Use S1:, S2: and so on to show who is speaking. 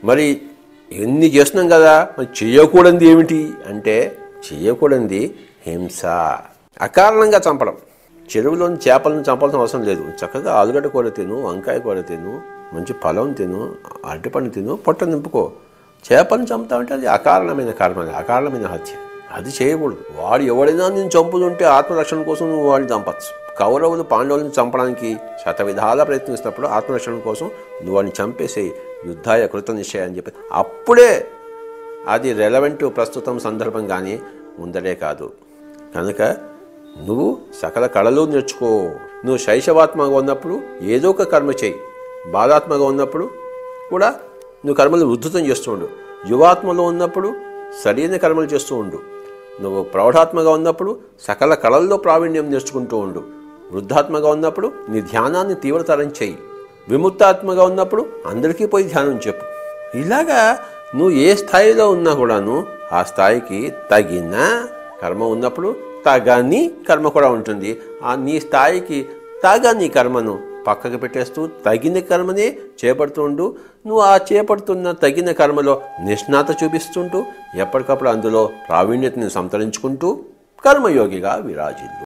S1: మరి ఎన్ని చేస్తున్నాం కదా మరి చేయకూడనిది ఏమిటి అంటే చేయకూడనిది హింస అకారణంగా చంపడం చెరువులోని చేపలను చంపాల్సిన అవసరం లేదు చక్కగా ఆలుగడ్డ కూర తిను వంకాయ కూర తిను మంచి ఫలం తిను అరటిపండు తిను పొట్ట నింపుకో చేపలను చంపుతామంటే అది అకారణమైన కర్మ అది అకారణమైన హత్య అది చేయకూడదు వాడు ఎవడైనా నేను చంపుతుంటే ఆత్మరక్షణ కోసం నువ్వు వాడిని చంపచ్చు కౌరవులు పాండవులను చంపడానికి శత విధాల ప్రయత్నిస్తున్నప్పుడు ఆత్మరక్షణ కోసం నువ్వు వాడిని చంపేసే యుద్ధాయ కృత నిశ్చయ అని చెప్పి అప్పుడే అది రెలవెంట్ ప్రస్తుతం సందర్భం కానీ ముందరే కాదు కనుక నువ్వు సకల కళలు నేర్చుకో నువ్వు శైశవాత్మగా ఉన్నప్పుడు ఏదో ఒక కర్మ చేయి బాధాత్మగా ఉన్నప్పుడు కూడా నువ్వు కర్మలు ఉద్ధృతం చేస్తూ ఉండు యువాత్మలో ఉన్నప్పుడు సరైన కర్మలు చేస్తూ ఉండు నువ్వు ప్రౌఢాత్మగా ఉన్నప్పుడు సకల కళల్లో ప్రావీణ్యం నేర్చుకుంటూ ఉండు వృద్ధాత్మగా ఉన్నప్పుడు నీ ధ్యానాన్ని తీవ్రతరం చేయి విముక్తాత్మగా ఉన్నప్పుడు అందరికీ పోయి ధ్యానం చెప్పు ఇలాగా నువ్వు ఏ స్థాయిలో ఉన్నా కూడాను ఆ స్థాయికి తగిన కర్మ ఉన్నప్పుడు తగని కర్మ కూడా ఉంటుంది ఆ నీ స్థాయికి తగని కర్మను పక్కకు పెట్టేస్తూ తగిన కర్మనే చేపడుతుండు నువ్వు ఆ చేపడుతున్న తగిన కర్మలో నిష్ణాత చూపిస్తుంటూ ఎప్పటికప్పుడు అందులో ప్రావీణ్యతని సంతరించుకుంటూ కర్మయోగిగా విరాజిల్లు